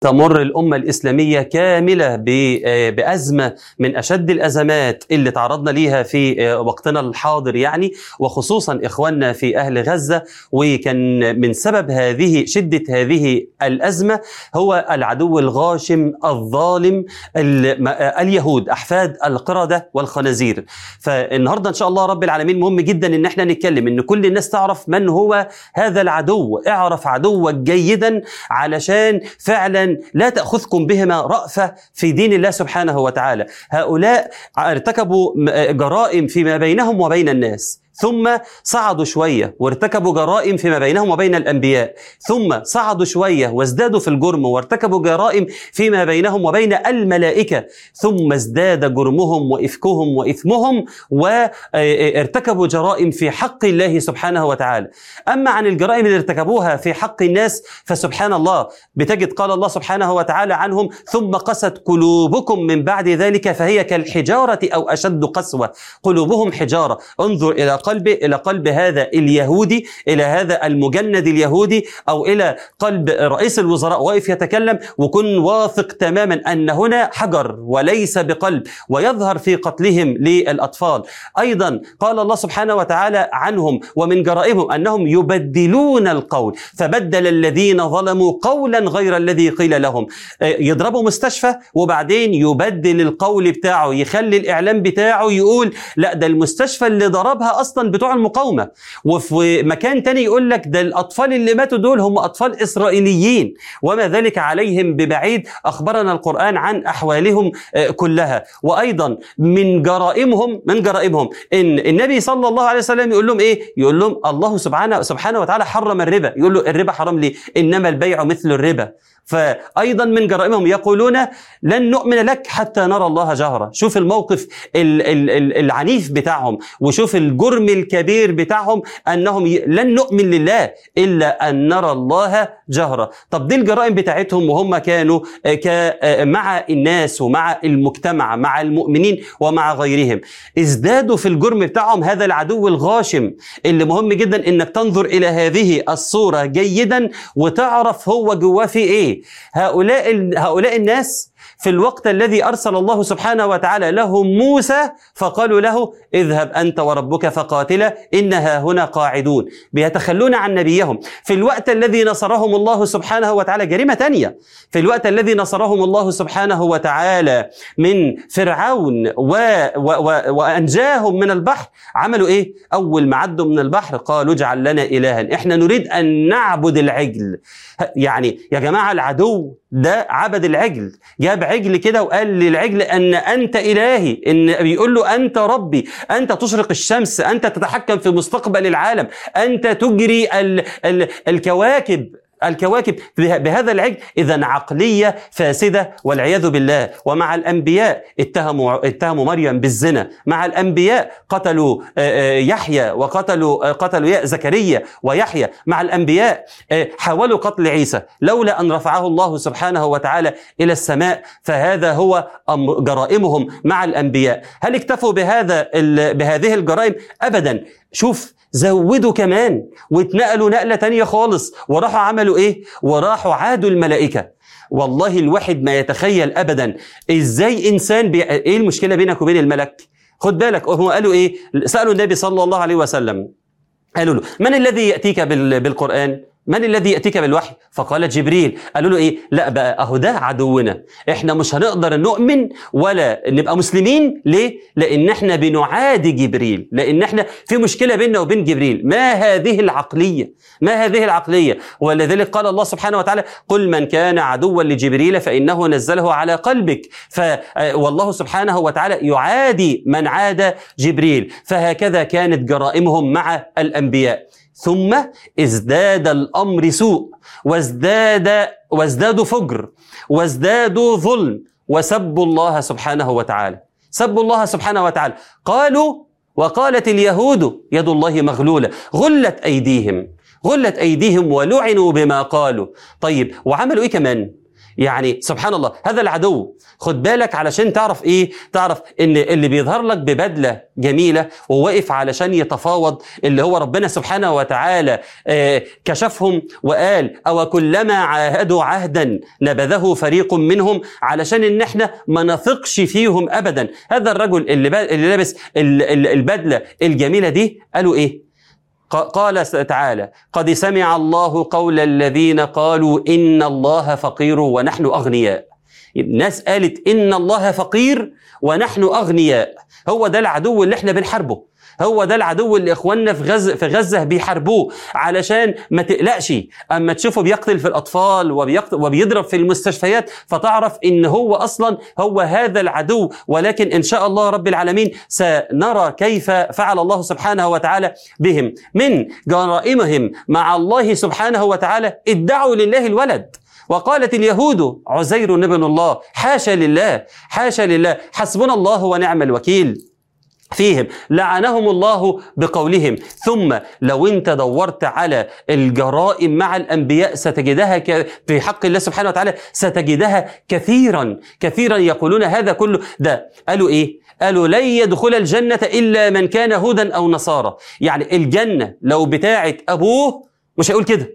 تمر الأمة الإسلامية كاملة بأزمة من أشد الأزمات اللي تعرضنا ليها في وقتنا الحاضر يعني وخصوصا إخواننا في أهل غزة وكان من سبب هذه شدة هذه الأزمة هو العدو الغاشم الظالم اليهود أحفاد القردة والخنازير فالنهاردة إن شاء الله رب العالمين مهم جدا إن احنا نتكلم إن كل الناس تعرف من هو هذا العدو اعرف عدوك جيدا علشان فعلا لا تأخذكم بهما رأفة في دين الله سبحانه وتعالى هؤلاء ارتكبوا جرائم فيما بينهم وبين الناس ثم صعدوا شوية وارتكبوا جرائم فيما بينهم وبين الأنبياء ثم صعدوا شوية وازدادوا في الجرم وارتكبوا جرائم فيما بينهم وبين الملائكة ثم ازداد جرمهم وإفكهم وإثمهم وارتكبوا جرائم في حق الله سبحانه وتعالى أما عن الجرائم اللي ارتكبوها في حق الناس فسبحان الله بتجد قال الله سبحانه وتعالى عنهم ثم قست قلوبكم من بعد ذلك فهي كالحجارة أو أشد قسوة قلوبهم حجارة انظر إلى قلب إلى قلب هذا اليهودي إلى هذا المجند اليهودي أو إلى قلب رئيس الوزراء واقف يتكلم وكن واثق تماما أن هنا حجر وليس بقلب ويظهر في قتلهم للأطفال أيضا قال الله سبحانه وتعالى عنهم ومن جرائمهم أنهم يبدلون القول فبدل الذين ظلموا قولا غير الذي قيل لهم يضربوا مستشفى وبعدين يبدل القول بتاعه يخلي الإعلام بتاعه يقول لا ده المستشفى اللي ضربها اصلا بتوع المقاومه وفي مكان تاني يقول لك ده الاطفال اللي ماتوا دول هم اطفال اسرائيليين وما ذلك عليهم ببعيد اخبرنا القران عن احوالهم كلها وايضا من جرائمهم من جرائمهم ان النبي صلى الله عليه وسلم يقول لهم ايه يقول لهم الله سبحانه سبحانه وتعالى حرم الربا يقول له الربا حرام ليه انما البيع مثل الربا فأيضا من جرائمهم يقولون لن نؤمن لك حتى نرى الله جهرة شوف الموقف العنيف بتاعهم وشوف الجرم الكبير بتاعهم أنهم لن نؤمن لله إلا أن نرى الله جهرة طب دي الجرائم بتاعتهم وهم كانوا مع الناس ومع المجتمع مع المؤمنين ومع غيرهم ازدادوا في الجرم بتاعهم هذا العدو الغاشم اللي مهم جدا انك تنظر الى هذه الصورة جيدا وتعرف هو جواه في ايه هؤلاء هؤلاء الناس في الوقت الذي ارسل الله سبحانه وتعالى لهم موسى فقالوا له اذهب انت وربك فقاتلا انها هنا قاعدون بيتخلون عن نبيهم في الوقت الذي نصرهم الله سبحانه وتعالى جريمه ثانيه في الوقت الذي نصرهم الله سبحانه وتعالى من فرعون و و و وانجاهم من البحر عملوا ايه اول ما عدوا من البحر قالوا اجعل لنا الها احنا نريد ان نعبد العجل يعني يا جماعه العدو ده عبد العجل جاب عجل كده وقال للعجل ان انت الهي ان بيقول له انت ربي انت تشرق الشمس انت تتحكم في مستقبل العالم انت تجري ال ال الكواكب الكواكب بهذا العجل اذا عقليه فاسده والعياذ بالله ومع الانبياء اتهموا اتهموا مريم بالزنا مع الانبياء قتلوا يحيى وقتلوا قتلوا زكريا ويحيى مع الانبياء حاولوا قتل عيسى لولا ان رفعه الله سبحانه وتعالى الى السماء فهذا هو جرائمهم مع الانبياء هل اكتفوا بهذا بهذه الجرائم ابدا شوف زودوا كمان واتنقلوا نقله تانية خالص وراحوا عملوا ايه وراحوا عادوا الملائكه والله الواحد ما يتخيل ابدا ازاي انسان بي... ايه المشكله بينك وبين الملك خد بالك هم قالوا ايه سالوا النبي صلى الله عليه وسلم قالوا له من الذي ياتيك بال... بالقران من الذي ياتيك بالوحي؟ فقال جبريل، قالوا له ايه؟ لا بقى اهو ده عدونا، احنا مش هنقدر نؤمن ولا نبقى مسلمين، ليه؟ لان احنا بنعادي جبريل، لان احنا في مشكله بيننا وبين جبريل، ما هذه العقليه؟ ما هذه العقليه؟ ولذلك قال الله سبحانه وتعالى: قل من كان عدوا لجبريل فانه نزله على قلبك، ف والله سبحانه وتعالى يعادي من عاد جبريل، فهكذا كانت جرائمهم مع الانبياء. ثم ازداد الامر سوء وازداد وازدادوا فجر وازدادوا ظلم وسبوا الله سبحانه وتعالى سبوا الله سبحانه وتعالى قالوا وقالت اليهود يد الله مغلوله غلت ايديهم غلت ايديهم ولعنوا بما قالوا طيب وعملوا ايه كمان يعني سبحان الله هذا العدو خد بالك علشان تعرف ايه تعرف ان اللي بيظهر لك ببدله جميله وواقف علشان يتفاوض اللي هو ربنا سبحانه وتعالى آه كشفهم وقال او كلما عاهدوا عهدا نبذه فريق منهم علشان ان احنا ما نثقش فيهم ابدا هذا الرجل اللي, با- اللي لابس ال- ال- البدله الجميله دي قالوا ايه ق- قال س- تعالى قد سمع الله قول الذين قالوا ان الله فقير ونحن اغنياء الناس قالت ان الله فقير ونحن اغنياء هو ده العدو اللي احنا بنحاربه هو ده العدو اللي اخواننا في غزه في غزه بيحاربوه علشان ما تقلقش اما تشوفه بيقتل في الاطفال وبيقتل وبيضرب في المستشفيات فتعرف ان هو اصلا هو هذا العدو ولكن ان شاء الله رب العالمين سنرى كيف فعل الله سبحانه وتعالى بهم من جرائمهم مع الله سبحانه وتعالى ادعوا لله الولد وقالت اليهود عزير ابن الله حاشا لله حاشا لله حسبنا الله ونعم الوكيل فيهم لعنهم الله بقولهم ثم لو انت دورت على الجرائم مع الانبياء ستجدها ك... في حق الله سبحانه وتعالى ستجدها كثيرا كثيرا يقولون هذا كله ده قالوا ايه قالوا لن يدخل الجنة إلا من كان هودا أو نصارى يعني الجنة لو بتاعت أبوه مش هيقول كده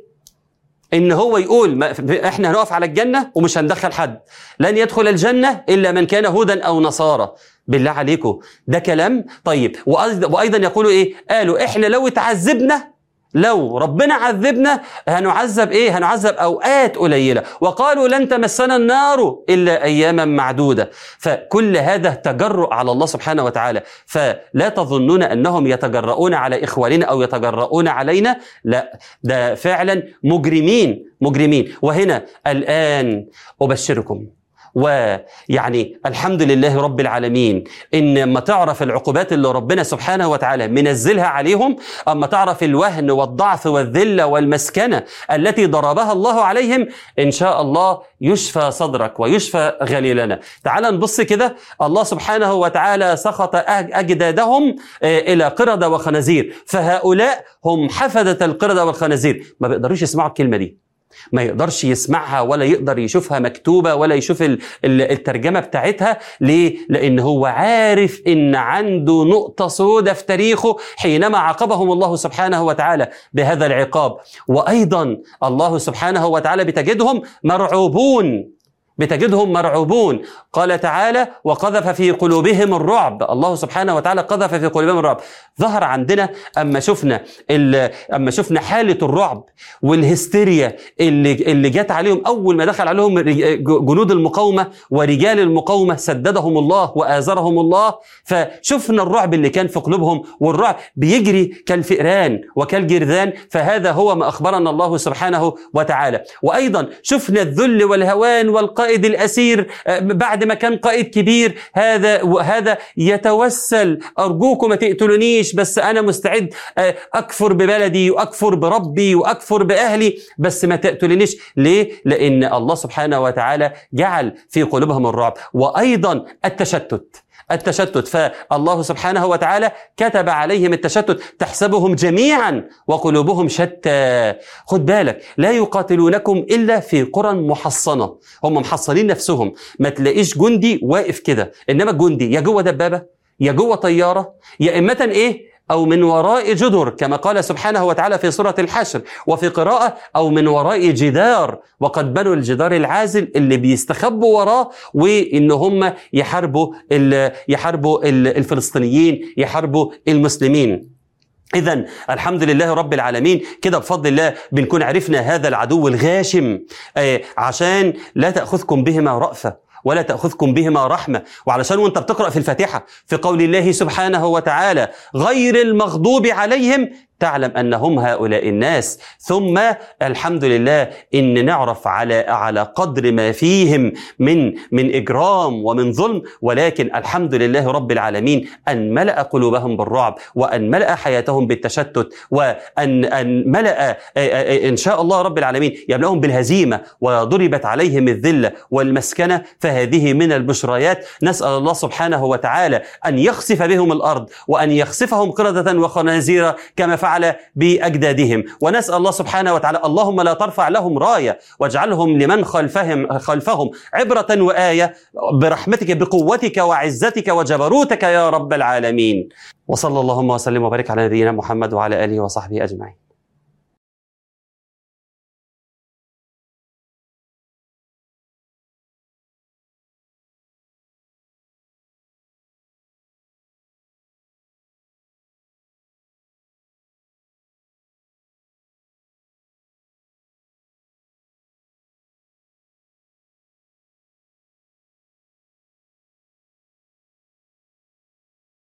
ان هو يقول ما احنا هنقف على الجنه ومش هندخل حد لن يدخل الجنه الا من كان هودا او نصارى بالله عليكم ده كلام طيب وأيضا وايضا يقولوا ايه قالوا احنا لو اتعذبنا لو ربنا عذبنا هنعذب ايه هنعذب اوقات قليله وقالوا لن تمسنا النار الا اياما معدوده فكل هذا تجرؤ على الله سبحانه وتعالى فلا تظنون انهم يتجرؤون على اخواننا او يتجرؤون علينا لا ده فعلا مجرمين مجرمين وهنا الان ابشركم ويعني الحمد لله رب العالمين ان ما تعرف العقوبات اللي ربنا سبحانه وتعالى منزلها عليهم اما تعرف الوهن والضعف والذله والمسكنه التي ضربها الله عليهم ان شاء الله يشفى صدرك ويشفى غليلنا تعال نبص كده الله سبحانه وتعالى سخط أج- اجدادهم آه، الى قرده وخنازير فهؤلاء هم حفده القرده والخنازير ما بيقدروش يسمعوا الكلمه دي ما يقدرش يسمعها ولا يقدر يشوفها مكتوبة ولا يشوف ال- ال- الترجمة بتاعتها ليه؟ لأن هو عارف إن عنده نقطة سودة في تاريخه حينما عاقبهم الله سبحانه وتعالى بهذا العقاب وأيضا الله سبحانه وتعالى بتجدهم مرعوبون بتجدهم مرعوبون قال تعالى وقذف في قلوبهم الرعب الله سبحانه وتعالى قذف في قلوبهم الرعب ظهر عندنا اما شفنا ال- اما شفنا حاله الرعب والهستيريا اللي اللي جت عليهم اول ما دخل عليهم رج- جنود المقاومه ورجال المقاومه سددهم الله وازرهم الله فشفنا الرعب اللي كان في قلوبهم والرعب بيجري كالفئران وكالجرذان فهذا هو ما اخبرنا الله سبحانه وتعالى وايضا شفنا الذل والهوان والقائد الاسير آه، بعد ما كان قائد كبير هذا وهذا يتوسل ارجوكم ما تقتلونيش بس انا مستعد آه، اكفر ببلدي واكفر بربي واكفر باهلي بس ما تقتلونيش ليه لان الله سبحانه وتعالى جعل في قلوبهم الرعب وايضا التشتت التشتت فالله سبحانه وتعالى كتب عليهم التشتت تحسبهم جميعا وقلوبهم شتى خد بالك لا يقاتلونكم الا في قرى محصنه هم محصنين نفسهم ما تلاقيش جندي واقف كده انما الجندي يا جوه دبابه يا جوه طياره يا اما ايه أو من وراء جدر كما قال سبحانه وتعالى في سورة الحشر وفي قراءة أو من وراء جدار وقد بنوا الجدار العازل اللي بيستخبوا وراه وإن هم يحاربوا ال- يحاربوا ال- الفلسطينيين يحاربوا المسلمين إذا الحمد لله رب العالمين كده بفضل الله بنكون عرفنا هذا العدو الغاشم آه، عشان لا تأخذكم بهما رأفة ولا تأخذكم بهما رحمة وعلشان وانت بتقرأ في الفاتحة في قول الله سبحانه وتعالى غير المغضوب عليهم تعلم أنهم هؤلاء الناس ثم الحمد لله إن نعرف على على قدر ما فيهم من من إجرام ومن ظلم ولكن الحمد لله رب العالمين أن ملأ قلوبهم بالرعب وأن ملأ حياتهم بالتشتت وأن أن ملأ آه، آه، إن شاء الله رب العالمين يملأهم بالهزيمة وضربت عليهم الذلة والمسكنة فهذه هذه من البشريات نسأل الله سبحانه وتعالى أن يخسف بهم الأرض وأن يخسفهم قردة وخنازير كما فعل بأجدادهم ونسأل الله سبحانه وتعالى اللهم لا ترفع لهم راية واجعلهم لمن خلفهم خلفهم عبرة وآية برحمتك بقوتك وعزتك وجبروتك يا رب العالمين وصلى اللهم وسلم وبارك على نبينا محمد وعلى آله وصحبه أجمعين